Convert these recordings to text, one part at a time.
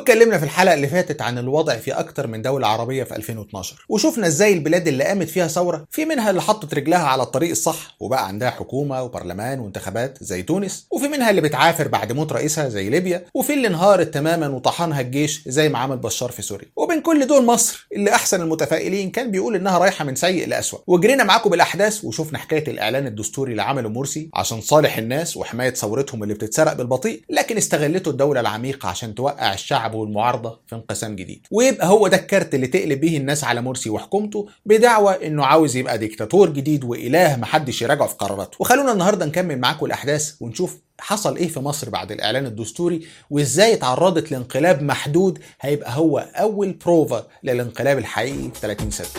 واتكلمنا في الحلقه اللي فاتت عن الوضع في اكتر من دوله عربيه في 2012 وشفنا ازاي البلاد اللي قامت فيها ثوره في منها اللي حطت رجلها على الطريق الصح وبقى عندها حكومه وبرلمان وانتخابات زي تونس وفي منها اللي بتعافر بعد موت رئيسها زي ليبيا وفي اللي انهارت تماما وطحنها الجيش زي ما عمل بشار في سوريا وبين كل دول مصر اللي احسن المتفائلين كان بيقول انها رايحه من سيء لاسوء وجرينا معاكم بالاحداث وشفنا حكايه الاعلان الدستوري اللي عمله مرسي عشان صالح الناس وحمايه ثورتهم اللي بتتسرق بالبطيء لكن استغلته الدوله العميقه عشان توقع الشعب والمعارضه في انقسام جديد ويبقى هو ده الكارت اللي تقلب بيه الناس على مرسي وحكومته بدعوى انه عاوز يبقى ديكتاتور جديد واله محدش يراجعه في قراراته وخلونا النهارده نكمل معاكم الاحداث ونشوف حصل ايه في مصر بعد الاعلان الدستوري وازاي اتعرضت لانقلاب محدود هيبقى هو اول بروفا للانقلاب الحقيقي في 30 سنه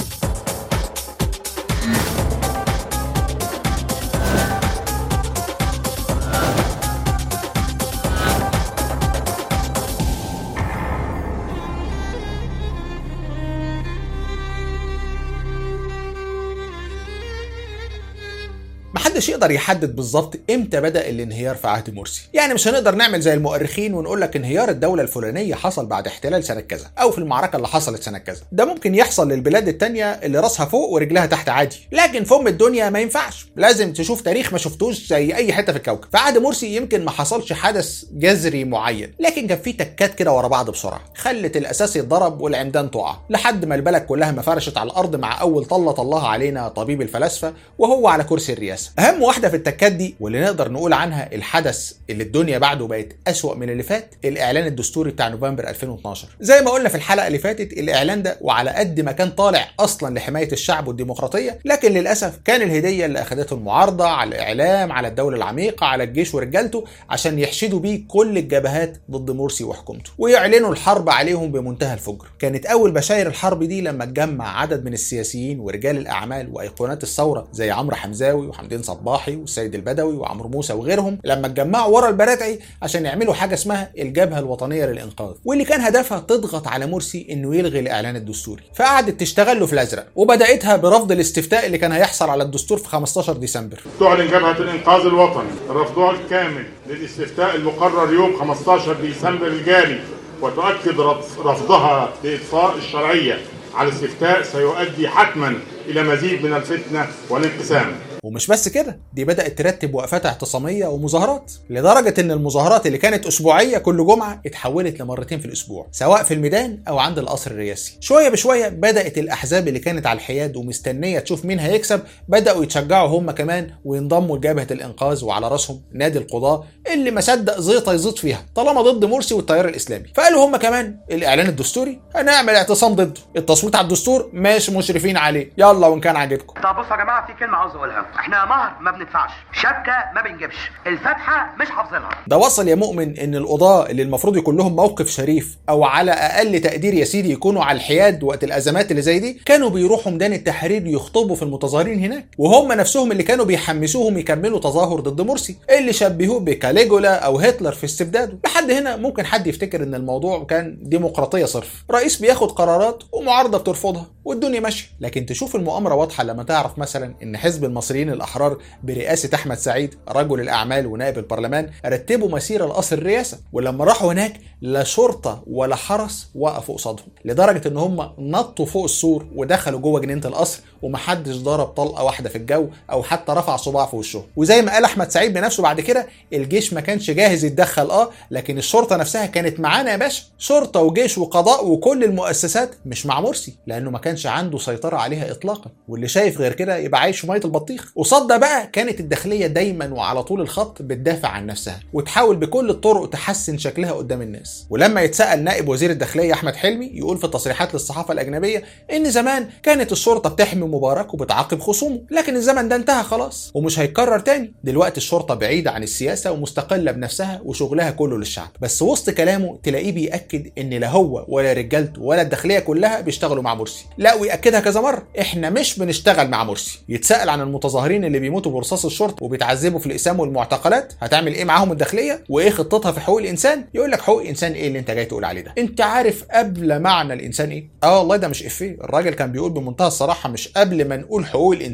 محدش يقدر يحدد بالظبط امتى بدا الانهيار في عهد مرسي يعني مش هنقدر نعمل زي المؤرخين ونقول لك انهيار الدوله الفلانيه حصل بعد احتلال سنه كذا او في المعركه اللي حصلت سنه كذا ده ممكن يحصل للبلاد التانية اللي راسها فوق ورجلها تحت عادي لكن في ام الدنيا ما ينفعش لازم تشوف تاريخ ما شفتوش زي اي حته في الكوكب في عهد مرسي يمكن ما حصلش حدث جذري معين لكن كان في تكات كده ورا بعض بسرعه خلت الاساس يتضرب والعمدان تقع لحد ما البلد كلها ما فرشت على الارض مع اول طله طلها علينا طبيب الفلاسفه وهو على كرسي الرئاسه اهم واحده في التكات دي واللي نقدر نقول عنها الحدث اللي الدنيا بعده بقت أسوأ من اللي فات الإعلان الدستوري بتاع نوفمبر 2012 زي ما قلنا في الحلقة اللي فاتت الإعلان ده وعلى قد ما كان طالع أصلا لحماية الشعب والديمقراطية لكن للأسف كان الهدية اللي أخدته المعارضة على الإعلام على الدولة العميقة على الجيش ورجالته عشان يحشدوا بيه كل الجبهات ضد مرسي وحكومته ويعلنوا الحرب عليهم بمنتهى الفجر كانت أول بشاير الحرب دي لما اتجمع عدد من السياسيين ورجال الأعمال وأيقونات الثورة زي عمرو حمزاوي وحمدين صباحي والسيد البدوي وعمرو موسى وغيرهم لما اتجمعوا ورا البراتعي عشان يعملوا حاجه اسمها الجبهه الوطنيه للانقاذ واللي كان هدفها تضغط على مرسي انه يلغي الاعلان الدستوري فقعدت تشتغل له في الازرق وبداتها برفض الاستفتاء اللي كان هيحصل على الدستور في 15 ديسمبر تعلن جبهه الانقاذ الوطني رفضها الكامل للاستفتاء المقرر يوم 15 ديسمبر الجاري وتؤكد رفضها لاطفاء الشرعيه على الاستفتاء سيؤدي حتما الى مزيد من الفتنه والانقسام ومش بس كده دي بدات ترتب وقفات اعتصاميه ومظاهرات لدرجه ان المظاهرات اللي كانت اسبوعيه كل جمعه اتحولت لمرتين في الاسبوع سواء في الميدان او عند القصر الرئاسي شويه بشويه بدات الاحزاب اللي كانت على الحياد ومستنيه تشوف مين هيكسب بداوا يتشجعوا هم كمان وينضموا لجبهه الانقاذ وعلى راسهم نادي القضاه اللي ما صدق زيطه يزيط فيها طالما ضد مرسي والتيار الاسلامي فقالوا هم كمان الاعلان الدستوري هنعمل اعتصام ضده التصويت على الدستور مش مشرفين عليه يلا وان كان عاجبكم طب بصوا يا جماعه في كلمه عاوز اقولها احنا مهر ما بندفعش شبكه ما بنجيبش الفاتحه مش حافظينها ده وصل يا مؤمن ان القضاة اللي المفروض يكون لهم موقف شريف او على اقل تقدير يا سيدي يكونوا على الحياد وقت الازمات اللي زي دي كانوا بيروحوا ميدان التحرير يخطبوا في المتظاهرين هناك وهم نفسهم اللي كانوا بيحمسوهم يكملوا تظاهر ضد مرسي اللي شبهوه بكاليجولا او هتلر في استبداده لحد هنا ممكن حد يفتكر ان الموضوع كان ديمقراطيه صرف رئيس بياخد قرارات ومعارضه بترفضها والدنيا ماشيه لكن تشوف المؤامره واضحه لما تعرف مثلا ان حزب المصريين الاحرار برئاسه احمد سعيد رجل الاعمال ونائب البرلمان رتبوا مسيره لقصر الرئاسه ولما راحوا هناك لا شرطه ولا حرس وقفوا قصادهم لدرجه ان هم نطوا فوق السور ودخلوا جوه جنينه القصر ومحدش ضرب طلقه واحده في الجو او حتى رفع صباع في وشهم وزي ما قال احمد سعيد بنفسه بعد كده الجيش ما كانش جاهز يتدخل اه لكن الشرطه نفسها كانت معانا يا باشا شرطه وجيش وقضاء وكل المؤسسات مش مع مرسي لانه ما كانش عنده سيطره عليها اطلاقا واللي شايف غير كده يبقى عايش في ميه البطيخ قصاد ده بقى كانت الداخليه دايما وعلى طول الخط بتدافع عن نفسها وتحاول بكل الطرق تحسن شكلها قدام الناس ولما يتسال نائب وزير الداخليه احمد حلمي يقول في تصريحات للصحافه الاجنبيه ان زمان كانت الشرطه بتحمي مبارك وبتعاقب خصومه لكن الزمن ده انتهى خلاص ومش هيتكرر تاني دلوقتي الشرطه بعيده عن السياسه ومستقله بنفسها وشغلها كله للشعب بس وسط كلامه تلاقيه بياكد ان لا هو ولا رجالته ولا الداخليه كلها بيشتغلوا مع مرسي لا وياكدها كذا مره احنا مش بنشتغل مع مرسي يتسال عن المتظاهرين اللي بيموتوا برصاص الشرطه وبيتعذبوا في الاقسام والمعتقلات هتعمل ايه معاهم الداخليه وايه خطتها في حقوق الانسان يقول لك حقوق الانسان ايه اللي انت جاي تقول عليه ده انت عارف قبل معنى الانسان ايه اه والله ده مش افيه الراجل كان بيقول بمنتهى الصراحه مش قبل ما نقول حقوق الانسان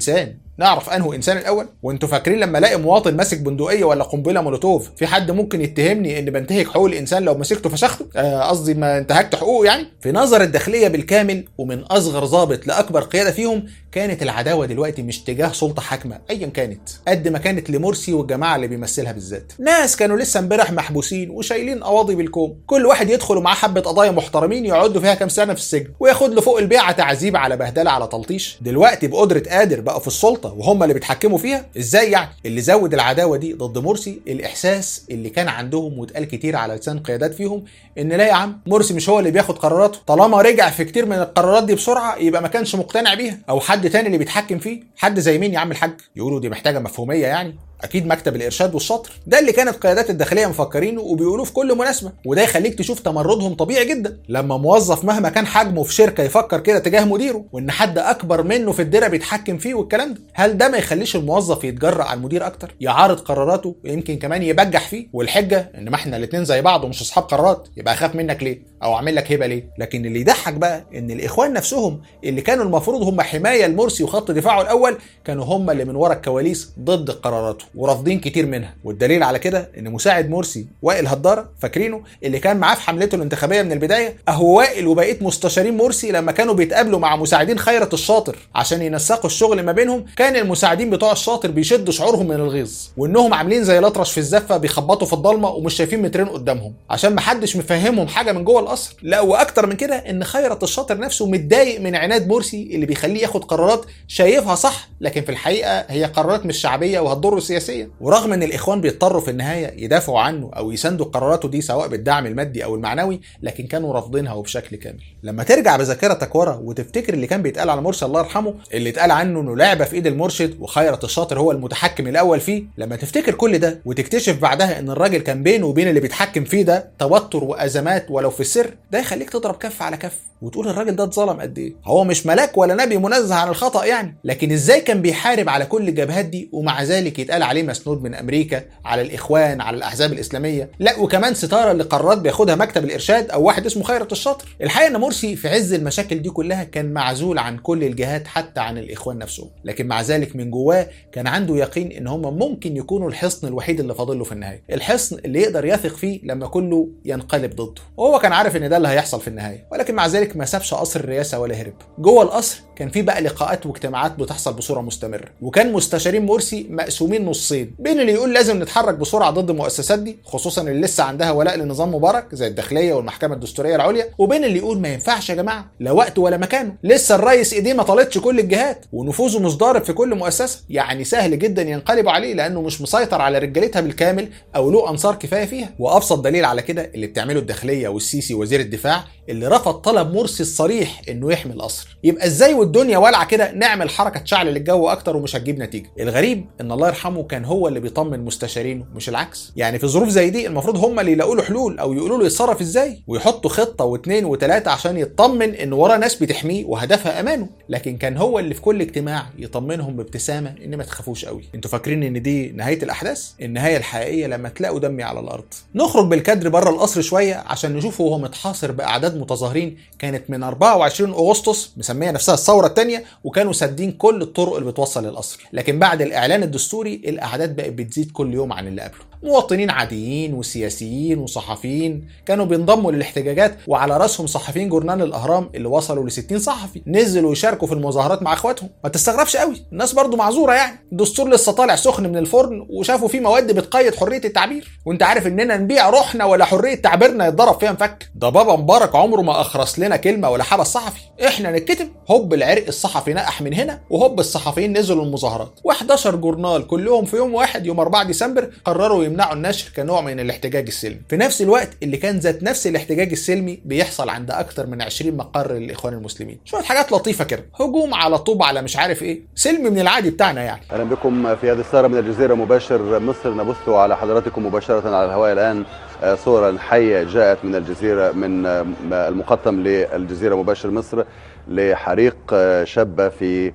نعرف انه انسان الاول وانتوا فاكرين لما الاقي مواطن ماسك بندقيه ولا قنبله مولوتوف في حد ممكن يتهمني اني بنتهك حقوق الانسان لو مسكته فشخته آه، قصدي ما انتهكت حقوقه يعني في نظر الداخليه بالكامل ومن اصغر ضابط لاكبر قياده فيهم كانت العداوه دلوقتي مش تجاه سلطه حاكمه ايا كانت قد ما كانت لمرسي والجماعه اللي بيمثلها بالذات ناس كانوا لسه امبارح محبوسين وشايلين قواضي بالكوم كل واحد يدخل ومعاه حبه قضايا محترمين يقعدوا فيها كام سنه في السجن وياخد له فوق البيعه تعذيب على بهدله على تلطيش دلوقتي بقدره قادر بقوا في السلطه وهم اللي بيتحكموا فيها ازاي يعني اللي زود العداوه دي ضد مرسي الاحساس اللي كان عندهم واتقال كتير على لسان قيادات فيهم ان لا يا عم مرسي مش هو اللي بياخد قراراته طالما رجع في كتير من القرارات دي بسرعه يبقى ما كانش مقتنع بيها او حد تاني اللي بيتحكم فيه حد زي مين يا عم الحاج يقولوا دي محتاجه مفهوميه يعني اكيد مكتب الارشاد والشطر ده اللي كانت قيادات الداخليه مفكرينه وبيقولوه في كل مناسبه وده يخليك تشوف تمردهم طبيعي جدا لما موظف مهما كان حجمه في شركه يفكر كده تجاه مديره وان حد اكبر منه في الدره بيتحكم فيه والكلام ده هل ده ما يخليش الموظف يتجرأ على المدير اكتر يعارض قراراته ويمكن كمان يبجح فيه والحجه ان ما احنا الاثنين زي بعض ومش اصحاب قرارات يبقى اخاف منك ليه او اعمل لك هبه ليه لكن اللي يضحك بقى ان الاخوان نفسهم اللي كانوا المفروض هم حمايه لمرسي وخط دفاعه الاول كانوا هم اللي من ورا الكواليس ضد قراراته ورافضين كتير منها والدليل على كده ان مساعد مرسي وائل هداره فاكرينه اللي كان معاه في حملته الانتخابيه من البدايه اهو وائل وبقيه مستشارين مرسي لما كانوا بيتقابلوا مع مساعدين خيرت الشاطر عشان ينسقوا الشغل ما بينهم كان المساعدين بتوع الشاطر بيشدوا شعورهم من الغيظ وانهم عاملين زي الاطرش في الزفه بيخبطوا في الضلمه ومش شايفين مترين قدامهم عشان محدش مفهمهم حاجه من جوه القصر لا واكتر من كده ان خيرت الشاطر نفسه متضايق من عناد مرسي اللي بيخليه ياخد قرارات شايفها صح لكن في الحقيقه هي قرارات مش شعبيه وهتضره سياسيا ورغم ان الاخوان بيضطروا في النهايه يدافعوا عنه او يساندوا قراراته دي سواء بالدعم المادي او المعنوي لكن كانوا رافضينها وبشكل كامل لما ترجع بذاكرتك ورا وتفتكر اللي كان بيتقال على مرسي الله يرحمه اللي اتقال عنه انه لعبه في ايد المرشد وخيرت الشاطر هو المتحكم الاول فيه لما تفتكر كل ده وتكتشف بعدها ان الراجل كان بينه وبين اللي بيتحكم فيه ده توتر وازمات ولو في السر ده يخليك تضرب كف على كف وتقول الراجل ده اتظلم قد ايه هو مش ملاك ولا نبي منزه عن الخطا يعني لكن ازاي كان بيحارب على كل الجبهات دي ومع ذلك يتقال عليه مسنود من امريكا على الاخوان على الاحزاب الاسلاميه لا وكمان ستاره اللي قرارات بياخدها مكتب الارشاد او واحد اسمه خيرت الشاطر الحقيقه ان مرسي في عز المشاكل دي كلها كان معزول عن كل الجهات حتى عن الاخوان نفسهم لكن مع ذلك من جواه كان عنده يقين ان هم ممكن يكونوا الحصن الوحيد اللي فاضل له في النهايه الحصن اللي يقدر يثق فيه لما كله ينقلب ضده وهو كان عارف ان ده اللي هيحصل في النهايه ولكن مع ذلك ما سابش قصر الرئاسه ولا هرب جوه القصر كان في بقى لقاءات واجتماعات بتحصل بصوره مستمره وكان مستشارين مرسي مقسومين نصين بين اللي يقول لازم نتحرك بسرعه ضد المؤسسات دي خصوصا اللي لسه عندها ولاء لنظام مبارك زي الداخليه والمحكمه الدستوريه العليا وبين اللي يقول ما ينفعش يا جماعه لا وقت ولا مكانه لسه الرئيس ايديه ما طالتش كل الجهات ونفوذه مش ضارب في كل مؤسسه يعني سهل جدا ينقلبوا عليه لانه مش مسيطر على رجالتها بالكامل او له انصار كفايه فيها وابسط دليل على كده اللي بتعمله الداخليه والسيسي وزير الدفاع اللي رفض طلب مرسي الصريح انه يحمي القصر يبقى ازاي والدنيا والعه كده نعمل حركه تشعل الجو اكتر ومش هتجيب نتيجه الغريب ان الله يرحمه كان هو اللي بيطمن مستشارينه مش العكس يعني في ظروف زي دي المفروض هم اللي يلاقوا له حلول او يقولوا له يتصرف ازاي ويحطوا خطه واثنين وثلاثه عشان يطمن ان ورا ناس بتحميه وهدفها امانه لكن كان هو اللي في كل اجتماع يطمنهم بابتسامه ان ما تخافوش قوي انتوا فاكرين ان دي نهايه الاحداث النهايه الحقيقيه لما تلاقوا دمي على الارض نخرج بالكادر بره القصر شويه عشان نشوفه وهو متحاصر باعداد متظاهرين كانت من 24 اغسطس مسميه نفسها الثوره الثانيه وكانوا سادين كل الطرق اللي بتوصل للقصر لكن بعد الاعلان الدستوري الاعداد بقت بتزيد كل يوم عن اللي قبله مواطنين عاديين وسياسيين وصحفيين كانوا بينضموا للاحتجاجات وعلى راسهم صحفيين جورنال الاهرام اللي وصلوا ل 60 صحفي نزلوا يشاركوا في المظاهرات مع اخواتهم ما تستغربش قوي الناس برضو معذوره يعني الدستور لسه طالع سخن من الفرن وشافوا فيه مواد بتقيد حريه التعبير وانت عارف اننا نبيع روحنا ولا حريه تعبيرنا يتضرب فيها مفك ده بابا مبارك عمره ما اخرس لنا كلمه ولا حبس صحفي احنا نتكتم هوب العرق الصحفي نقح من هنا وهوب الصحفيين نزلوا المظاهرات و11 جورنال كلهم في يوم واحد يوم 4 ديسمبر قرروا يمنعوا النشر كنوع من الاحتجاج السلمي في نفس الوقت اللي كان ذات نفس الاحتجاج السلمي بيحصل عند اكتر من 20 مقر للاخوان المسلمين شويه حاجات لطيفه كده هجوم على طوب على مش عارف ايه سلمي من العادي بتاعنا يعني اهلا بكم في هذه السهره من الجزيره مباشر مصر نبث على حضراتكم مباشره على الهواء الان صورا حيه جاءت من الجزيره من المقطم للجزيره مباشر مصر لحريق شابه في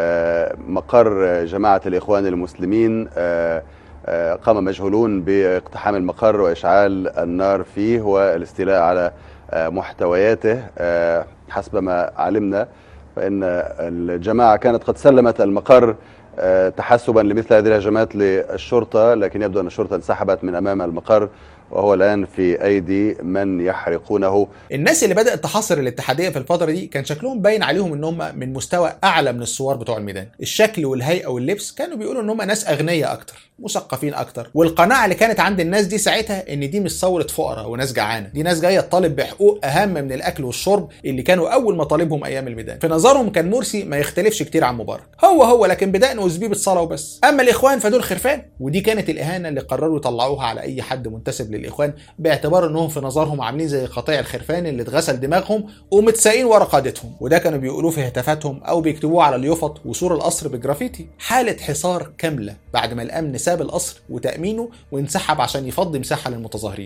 مقر جماعه الاخوان المسلمين قام مجهولون باقتحام المقر واشعال النار فيه والاستيلاء على محتوياته حسب ما علمنا فان الجماعه كانت قد سلمت المقر آه، تحسبا لمثل هذه الهجمات للشرطة لكن يبدو أن الشرطة انسحبت من أمام المقر وهو الآن في أيدي من يحرقونه الناس اللي بدات تحاصر الاتحاديه في الفتره دي كان شكلهم باين عليهم ان هم من مستوى اعلى من الثوار بتوع الميدان الشكل والهيئه واللبس كانوا بيقولوا ان هم ناس اغنياء اكتر مثقفين اكتر والقناعه اللي كانت عند الناس دي ساعتها ان دي مش ثوره فقراء وناس جعانه دي ناس جايه تطالب بحقوق اهم من الاكل والشرب اللي كانوا اول مطالبهم ايام الميدان في نظرهم كان مرسي ما يختلفش كتير عن مبارك هو هو لكن بدقن وزبيب الصلاه وبس اما الاخوان فدول خرفان ودي كانت الاهانه اللي قرروا يطلعوها على اي حد منتسب للاخوان باعتبار انهم في نظرهم عاملين زي قطيع الخرفان اللي اتغسل دماغهم ومتساقين ورا قادتهم وده كانوا بيقولوه في هتافاتهم او بيكتبوه على اليوفط وسور القصر بالجرافيتي حاله حصار كامله بعد ما الامن ساب القصر وتامينه وانسحب عشان يفضي مساحه للمتظاهرين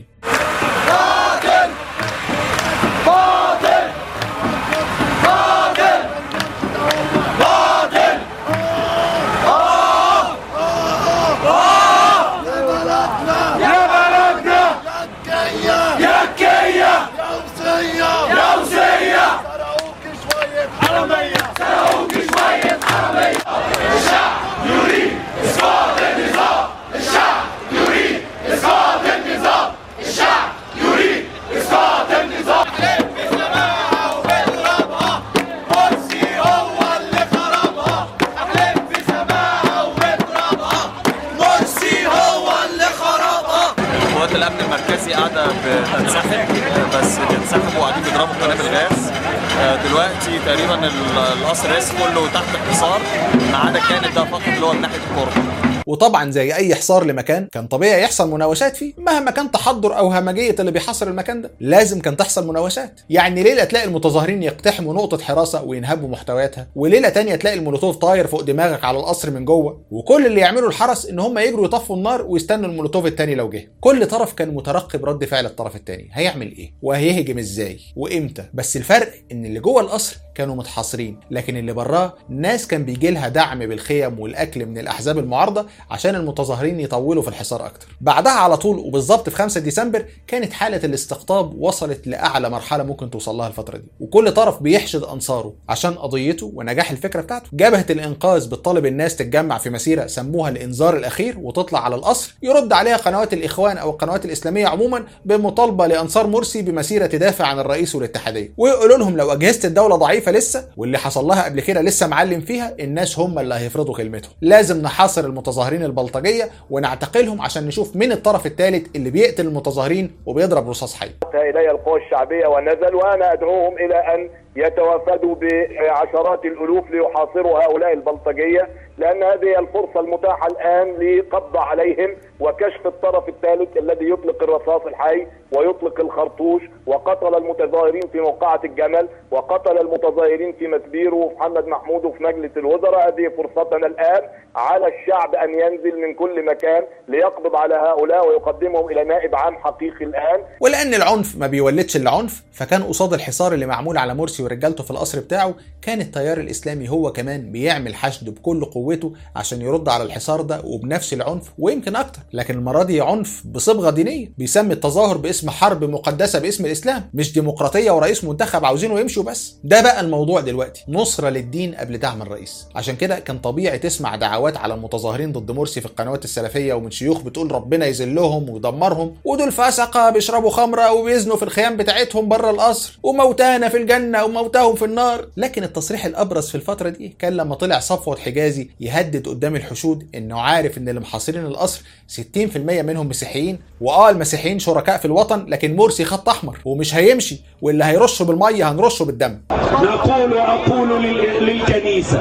قوات الامن المركزي قاعده بتنسحب بس بينسحبوا وقاعدين بيضربوا قنابل غاز آه، دلوقتي تقريبا ال- القصر اس كله تحت حصار ما عدا كانت ده فقط اللي هو من ناحيه القرب وطبعا زي اي حصار لمكان كان طبيعي يحصل مناوشات فيه مهما كان تحضر او همجيه اللي بيحاصر المكان ده لازم كان تحصل مناوشات يعني ليله تلاقي المتظاهرين يقتحموا نقطه حراسه وينهبوا محتوياتها وليله تانية تلاقي المولوتوف طاير فوق دماغك على القصر من جوه وكل اللي يعملوا الحرس ان هم يجروا يطفوا النار ويستنوا المولوتوف التاني لو جه كل طرف كان مترقب رد فعل الطرف التاني هيعمل ايه وهيهجم ازاي وامتى بس الفرق ان اللي جوه القصر كانوا متحاصرين لكن اللي براه ناس كان بيجي لها دعم بالخيم والاكل من الاحزاب المعارضه عشان المتظاهرين يطولوا في الحصار اكتر بعدها على طول وبالظبط في 5 ديسمبر كانت حاله الاستقطاب وصلت لاعلى مرحله ممكن توصل لها الفتره دي وكل طرف بيحشد انصاره عشان قضيته ونجاح الفكره بتاعته جبهه الانقاذ بتطالب الناس تتجمع في مسيره سموها الانذار الاخير وتطلع على القصر يرد عليها قنوات الاخوان او القنوات الاسلاميه عموما بمطالبه لانصار مرسي بمسيره تدافع عن الرئيس والاتحاديه ويقولوا لهم لو اجهزه الدوله ضعيفه لسه واللي حصل لها قبل كده لسه معلم فيها الناس هم اللي هيفرضوا كلمتهم لازم نحاصر المتظاهرين البلطجيه ونعتقلهم عشان نشوف مين الطرف الثالث اللي بيقتل المتظاهرين وبيضرب رصاص حي إلي القوى الشعبية ونزل وأنا أدعوهم إلى أن يتوافدوا بعشرات الألوف ليحاصروا هؤلاء البلطجية لأن هذه الفرصة المتاحة الآن لقبض عليهم وكشف الطرف الثالث الذي يطلق الرصاص الحي ويطلق الخرطوش وقتل المتظاهرين في موقعة الجمل وقتل المتظاهرين في مسبير وفي محمد محمود وفي مجلس الوزراء هذه فرصتنا الآن على الشعب أن ينزل من كل مكان ليقبض على هؤلاء ويقدمهم إلى نائب عام حقيقي الآن ولان العنف ما بيولدش الا عنف فكان قصاد الحصار اللي معمول على مرسي ورجالته في القصر بتاعه كان التيار الاسلامي هو كمان بيعمل حشد بكل قوته عشان يرد على الحصار ده وبنفس العنف ويمكن اكتر لكن المره دي عنف بصبغه دينيه بيسمي التظاهر باسم حرب مقدسه باسم الاسلام مش ديمقراطيه ورئيس منتخب عاوزينه يمشوا بس ده بقى الموضوع دلوقتي نصره للدين قبل دعم الرئيس عشان كده كان طبيعي تسمع دعوات على المتظاهرين ضد مرسي في القنوات السلفيه ومن شيوخ بتقول ربنا يذلهم ويدمرهم ودول فسقه بيشربوا خمره وبيزنوا في الخيام بتاعتهم بره القصر وموتانا في الجنه وموتاهم في النار لكن التصريح الابرز في الفتره دي كان لما طلع صفوت حجازي يهدد قدام الحشود انه عارف ان اللي محاصرين القصر 60% منهم مسيحيين واه المسيحيين شركاء في الوطن لكن مرسي خط احمر ومش هيمشي واللي هيرشه بالميه هنرشه بالدم نقول وأقول لل- للكنيسة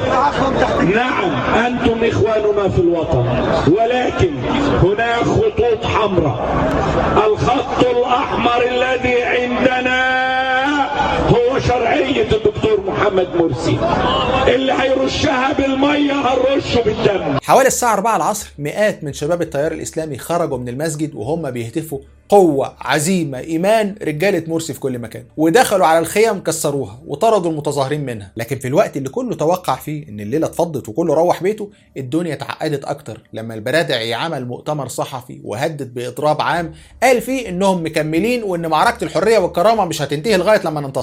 نعم أنتم إخواننا في الوطن ولكن هناك خطوط حمراء الخط الأحمر الذي عندنا هو شرعية الدكتور محمد مرسي اللي هيرشها بالمية هنرشه بالدم حوالي الساعة 4 العصر مئات من شباب التيار الإسلامي خرجوا من المسجد وهم بيهتفوا قوة عزيمة إيمان رجالة مرسي في كل مكان ودخلوا على الخيم كسروها وطردوا المتظاهرين منها لكن في الوقت اللي كله توقع فيه إن الليلة اتفضت وكله روح بيته الدنيا اتعقدت أكتر لما البرادعي عمل مؤتمر صحفي وهدد بإضراب عام قال فيه إنهم مكملين وإن معركة الحرية والكرامة مش هتنتهي لغاية لما ننتصر ده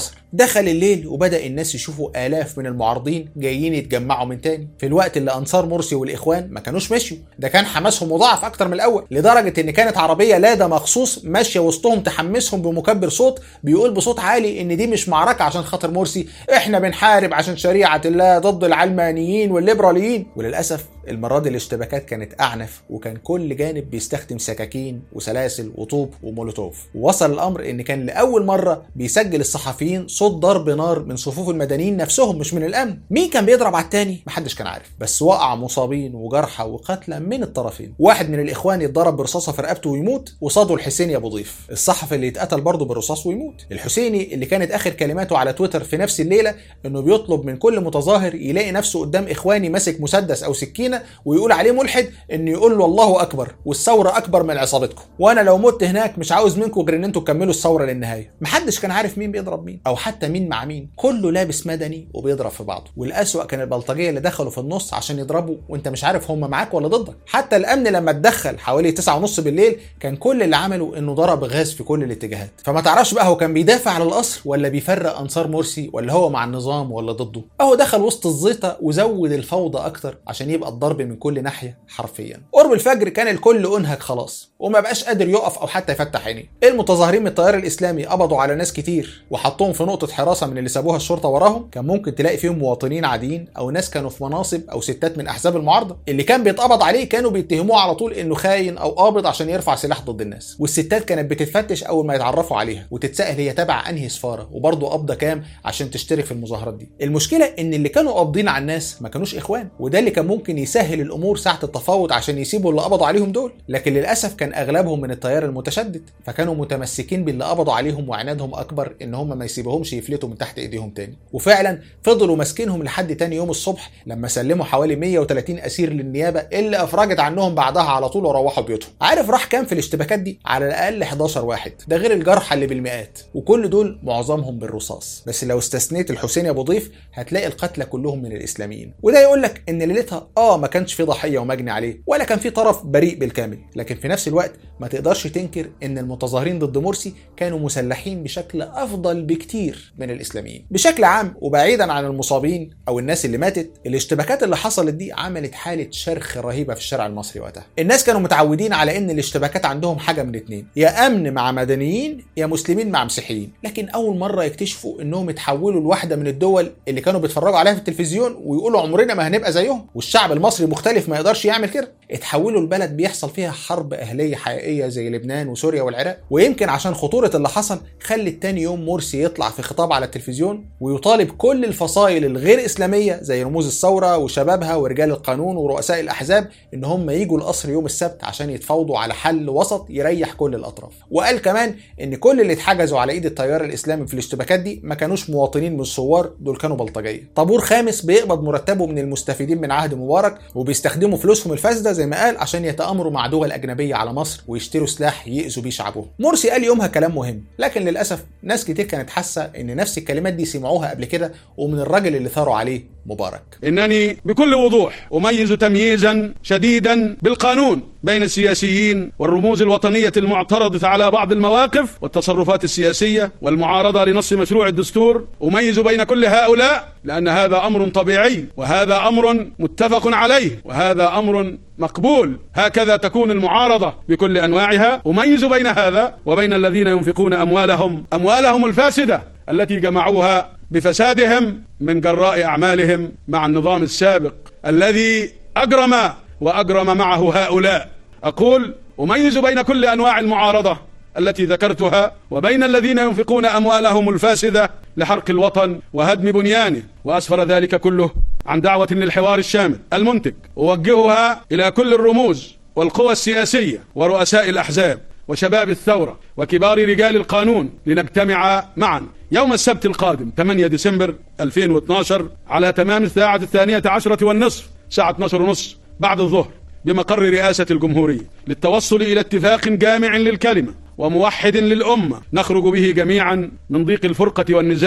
دخل الليل وبدا الناس يشوفوا الاف من المعارضين جايين يتجمعوا من تاني في الوقت اللي انصار مرسي والاخوان ما كانوش مشيوا ده كان حماسهم مضاعف اكتر من الاول لدرجه ان كانت عربيه لادا مخصوص ماشيه وسطهم تحمسهم بمكبر صوت بيقول بصوت عالي ان دي مش معركه عشان خاطر مرسي احنا بنحارب عشان شريعه الله ضد العلمانيين والليبراليين وللاسف المره دي الاشتباكات كانت اعنف وكان كل جانب بيستخدم سكاكين وسلاسل وطوب ومولوتوف ووصل الامر ان كان لاول مره بيسجل الصحفيين صوت ضرب نار من صفوف المدنيين نفسهم مش من الامن مين كان بيضرب على التاني محدش كان عارف بس وقع مصابين وجرحى وقتلى من الطرفين واحد من الاخوان يتضرب برصاصه في رقبته ويموت وصاده الحسيني ابو ضيف الصحفي اللي اتقتل برضه بالرصاص ويموت الحسيني اللي كانت اخر كلماته على تويتر في نفس الليله انه بيطلب من كل متظاهر يلاقي نفسه قدام اخواني ماسك مسدس او سكينه ويقول عليه ملحد انه يقول له الله اكبر والثوره اكبر من عصابتكم وانا لو مت هناك مش عاوز منكم غير ان انتوا تكملوا الثوره للنهايه محدش كان عارف مين بيضرب مين او حتى مين مع مين كله لابس مدني وبيضرب في بعضه والاسوأ كان البلطجيه اللي دخلوا في النص عشان يضربوا وانت مش عارف هم معاك ولا ضدك حتى الامن لما اتدخل حوالي 9 ونص بالليل كان كل اللي عمله انه ضرب غاز في كل الاتجاهات فما تعرفش بقى هو كان بيدافع على القصر ولا بيفرق انصار مرسي ولا هو مع النظام ولا ضده اهو دخل وسط الزيطه وزود الفوضى اكتر عشان يبقى الضرب من كل ناحيه حرفيا قرب الفجر كان الكل انهك خلاص وما بقاش قادر يقف او حتى يفتح عينيه المتظاهرين من التيار الاسلامي قبضوا على ناس كتير وحطوهم في نقطه حراسه من اللي سابوها الشرطه وراهم كان ممكن تلاقي فيهم مواطنين عاديين او ناس كانوا في مناصب او ستات من احزاب المعارضه اللي كان بيتقبض عليه كانوا بيتهموه على طول انه خاين او قابض عشان يرفع سلاح ضد الناس والستات كانت بتتفتش اول ما يتعرفوا عليها وتتسال هي تبع انهي سفاره وبرضه قبضه كام عشان تشترك في المظاهرات دي المشكله ان اللي كانوا قابضين على الناس ما كانوش اخوان وده اللي كان ممكن يسهل الامور ساعه التفاوض عشان يسيبوا اللي قبضوا عليهم دول لكن للاسف كان اغلبهم من التيار المتشدد فكانوا متمسكين باللي قبضوا عليهم وعنادهم اكبر ان هم ما يسيبوهمش يفلتوا من تحت ايديهم تاني وفعلا فضلوا ماسكينهم لحد تاني يوم الصبح لما سلموا حوالي 130 اسير للنيابه اللي افرجت عنهم بعدها على طول وروحوا بيوتهم عارف راح كام في الاشتباكات دي على الاقل 11 واحد ده غير الجرحى اللي بالمئات وكل دول معظمهم بالرصاص بس لو استثنيت الحسين ابو ضيف هتلاقي القتلى كلهم من الاسلاميين وده يقول لك ان ليلتها اه ما كانش في ضحيه ومجني عليه ولا كان في طرف بريء بالكامل لكن في نفس الوقت ما تقدرش تنكر ان المتظاهرين ضد مرسي كانوا مسلحين بشكل افضل بكتير من الاسلاميين بشكل عام وبعيدا عن المصابين او الناس اللي ماتت الاشتباكات اللي حصلت دي عملت حاله شرخ رهيبه في الشارع المصري وقتها الناس كانوا متعودين على ان الاشتباكات عندهم حاجه من اتنين يا امن مع مدنيين يا مسلمين مع مسيحيين لكن اول مره يكتشفوا انهم اتحولوا لواحده من الدول اللي كانوا بيتفرجوا عليها في التلفزيون ويقولوا عمرنا ما هنبقى زيهم والشعب المصري مختلف ما يقدرش يعمل كده اتحولوا لبلد بيحصل فيها حرب اهليه حقيقيه زي لبنان وسوريا والعراق ويمكن عشان خطوره اللي حصل خلت تاني يوم مرسي يطلع في خطاب على التلفزيون ويطالب كل الفصائل الغير اسلاميه زي رموز الثوره وشبابها ورجال القانون ورؤساء الاحزاب ان هم يجوا القصر يوم السبت عشان يتفاوضوا على حل وسط يريح كل الاطراف وقال كمان ان كل اللي اتحجزوا على ايد التيار الاسلامي في الاشتباكات دي ما كانوش مواطنين من الثوار دول كانوا بلطجيه طابور خامس بيقبض مرتبه من المستفيدين من عهد مبارك وبيستخدموا فلوسهم الفاسده زي ما قال عشان يتامروا مع دول اجنبيه على مصر ويشتروا سلاح يأذوا بيه شعبهم مرسي قال يومها كلام مهم لكن للاسف ناس كتير كانت حاسه ان نفس الكلمات دي سمعوها قبل كده ومن الراجل اللي ثاروا عليه مبارك إنني بكل وضوح أميز تمييزا شديدا بالقانون بين السياسيين والرموز الوطنية المعترضة على بعض المواقف والتصرفات السياسية والمعارضة لنص مشروع الدستور أميز بين كل هؤلاء لأن هذا أمر طبيعي وهذا أمر متفق عليه وهذا أمر مقبول هكذا تكون المعارضة بكل أنواعها أميز بين هذا وبين الذين ينفقون أموالهم أموالهم الفاسدة التي جمعوها بفسادهم من جراء أعمالهم مع النظام السابق الذي أجرم وأجرم معه هؤلاء أقول أميز بين كل أنواع المعارضة التي ذكرتها وبين الذين ينفقون أموالهم الفاسدة لحرق الوطن وهدم بنيانه وأسفر ذلك كله عن دعوة للحوار الشامل المنتج أوجهها إلى كل الرموز والقوى السياسية ورؤساء الأحزاب وشباب الثورة وكبار رجال القانون لنجتمع معا يوم السبت القادم 8 ديسمبر 2012 على تمام الساعة الثانية عشرة والنصف ساعة 12 ونصف بعد الظهر بمقر رئاسة الجمهورية للتوصل إلى اتفاق جامع للكلمة وموحد للأمة نخرج به جميعا من ضيق الفرقة والنزاع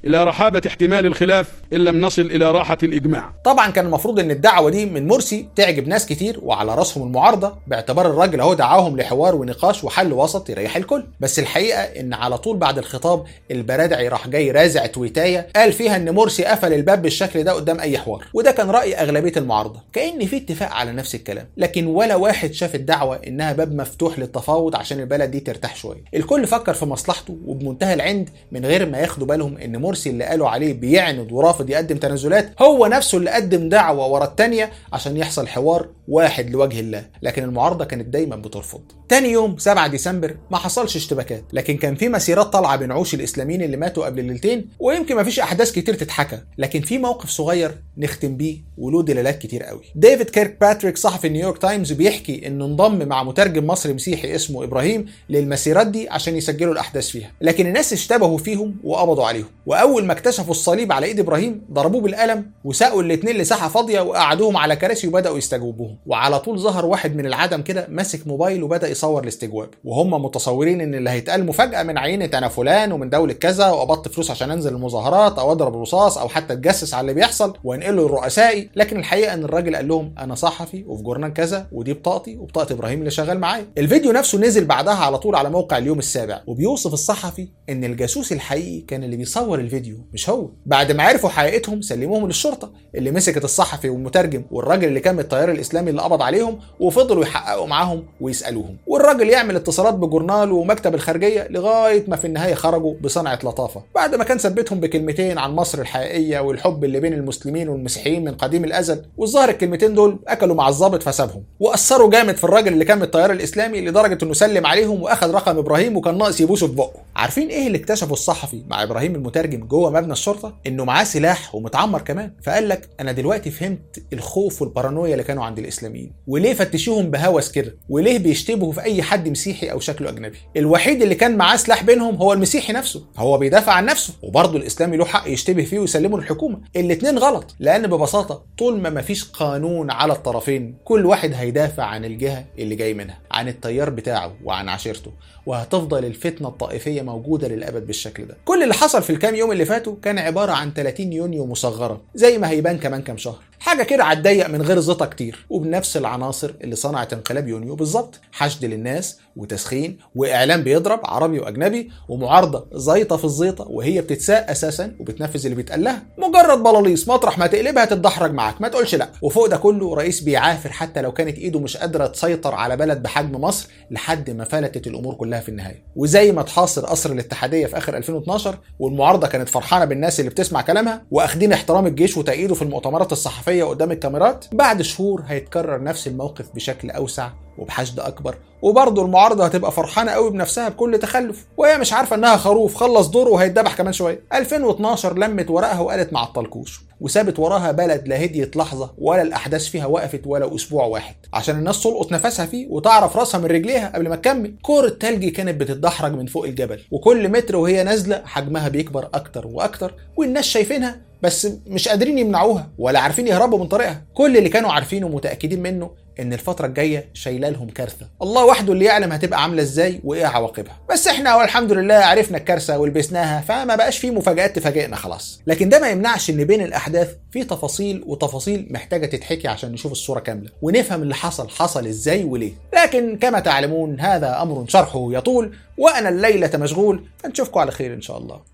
الى رحابه احتمال الخلاف ان لم نصل الى راحه الاجماع. طبعا كان المفروض ان الدعوه دي من مرسي تعجب ناس كتير وعلى راسهم المعارضه باعتبار الراجل اهو دعاهم لحوار ونقاش وحل وسط يريح الكل بس الحقيقه ان على طول بعد الخطاب البرادعي راح جاي رازع تويتايه قال فيها ان مرسي قفل الباب بالشكل ده قدام اي حوار وده كان راي اغلبيه المعارضه كان في اتفاق على نفس الكلام لكن ولا واحد شاف الدعوه انها باب مفتوح للتفاوض عشان البلد دي ترتاح شويه الكل فكر في مصلحته وبمنتهى العند من غير ما ياخدوا بالهم ان مرسي اللي قالوا عليه بيعند ورافض يقدم تنازلات هو نفسه اللي قدم دعوه ورا الثانيه عشان يحصل حوار واحد لوجه الله لكن المعارضه كانت دايما بترفض تاني يوم 7 ديسمبر ما حصلش اشتباكات لكن كان في مسيرات طالعه بين عوش الاسلاميين اللي ماتوا قبل الليلتين ويمكن ما فيش احداث كتير تتحكى لكن في موقف صغير نختم بيه وله دلالات كتير قوي ديفيد كيرك باتريك صحفي نيويورك تايمز بيحكي انه انضم مع مترجم مصري مسيحي اسمه ابراهيم للمسيرات دي عشان يسجلوا الاحداث فيها لكن الناس اشتبهوا فيهم وقبضوا عليهم واول ما اكتشفوا الصليب على ايد ابراهيم ضربوه بالقلم وساقوا الاثنين لساحه فاضيه وقعدوهم على كراسي وبداوا يستجوبوهم وعلى طول ظهر واحد من العدم كده ماسك موبايل وبدا يصور الاستجواب وهم متصورين ان اللي هيتقال مفاجاه من عينه انا فلان ومن دوله كذا وقبضت فلوس عشان انزل المظاهرات او اضرب رصاص او حتى اتجسس على اللي بيحصل وانقله لرؤسائي لكن الحقيقه ان الراجل قال لهم انا صحفي وفي جورنال كذا ودي بطاقتي وبطاقه ابراهيم اللي شغال معايا الفيديو نفسه نزل بعدها على طول على موقع اليوم السابع وبيوصف الصحفي ان الجاسوس الحقيقي كان اللي بيصور الفيديو مش هو بعد ما عرفوا حقيقتهم سلموهم للشرطه اللي مسكت الصحفي والمترجم والراجل اللي كان من التيار الاسلامي اللي قبض عليهم وفضلوا يحققوا معاهم ويسالوهم والراجل يعمل اتصالات بجورنال ومكتب الخارجيه لغايه ما في النهايه خرجوا بصنعه لطافه بعد ما كان ثبتهم بكلمتين عن مصر الحقيقيه والحب اللي بين المسلمين والمسيحيين من قديم الازل والظاهر الكلمتين دول اكلوا مع الضابط فسابهم واثروا جامد في الراجل اللي كان من التيار الاسلامي لدرجه انه سلم عليهم واخذ رقم ابراهيم وكان ناقص يبوسه في بقه عارفين ايه اللي اكتشفه الصحفي مع ابراهيم المترجم جوه مبنى الشرطه انه معاه سلاح ومتعمر كمان فقال لك انا دلوقتي فهمت الخوف والبارانويا اللي كانوا عند الاسلاميين وليه فتشوهم بهوس كده وليه بيشتبهوا في اي حد مسيحي او شكله اجنبي الوحيد اللي كان معاه سلاح بينهم هو المسيحي نفسه هو بيدافع عن نفسه وبرضه الاسلامي له حق يشتبه فيه ويسلمه للحكومه الاتنين غلط لان ببساطه طول ما مفيش قانون على الطرفين كل واحد هيدافع عن الجهه اللي جاي منها عن التيار بتاعه وعن عشيرته وهتفضل الفتنه الطائفيه موجوده للابد بالشكل ده كل اللي حصل في الكام يوم اللي فاتوا كان عباره عن 30 يونيو مصغره زي ما هيبان كمان كام شهر حاجه كده على الضيق من غير زيطه كتير وبنفس العناصر اللي صنعت انقلاب يونيو بالظبط حشد للناس وتسخين واعلام بيضرب عربي واجنبي ومعارضه زيطه في الزيطه وهي بتتساق اساسا وبتنفذ اللي بيتقال لها مجرد بلاليص مطرح ما تقلبها تتدحرج معاك ما تقولش لا وفوق ده كله رئيس بيعافر حتى لو كانت ايده مش قادره تسيطر على بلد بحجم مصر لحد ما فلتت الامور كلها في النهايه وزي ما تحاصر قصر الاتحاديه في اخر 2012 والمعارضه كانت فرحانه بالناس اللي بتسمع كلامها واخدين احترام الجيش وتأييده في المؤتمرات الصحفيه قدام الكاميرات بعد شهور هيتكرر نفس الموقف بشكل اوسع وبحشد اكبر وبرضه المعارضه هتبقى فرحانه قوي بنفسها بكل تخلف وهي مش عارفه انها خروف خلص دوره وهيتذبح كمان شويه 2012 لمت ورقها وقالت مع الطلكوش وسابت وراها بلد لا هديت لحظه ولا الاحداث فيها وقفت ولا اسبوع واحد عشان الناس تلقط نفسها فيه وتعرف راسها من رجليها قبل ما تكمل كور التلج كانت بتتدحرج من فوق الجبل وكل متر وهي نازله حجمها بيكبر اكتر واكتر والناس شايفينها بس مش قادرين يمنعوها ولا عارفين يهربوا من طريقها كل اللي كانوا عارفينه ومتاكدين منه ان الفتره الجايه شايله لهم كارثه الله وحده اللي يعلم هتبقى عامله ازاي وايه عواقبها بس احنا والحمد لله عرفنا الكارثه ولبسناها فما بقاش في مفاجات تفاجئنا خلاص لكن ده ما يمنعش ان بين الاحداث في تفاصيل وتفاصيل محتاجه تتحكي عشان نشوف الصوره كامله ونفهم اللي حصل حصل ازاي وليه لكن كما تعلمون هذا امر شرحه يطول وانا الليله مشغول فنشوفكم على خير ان شاء الله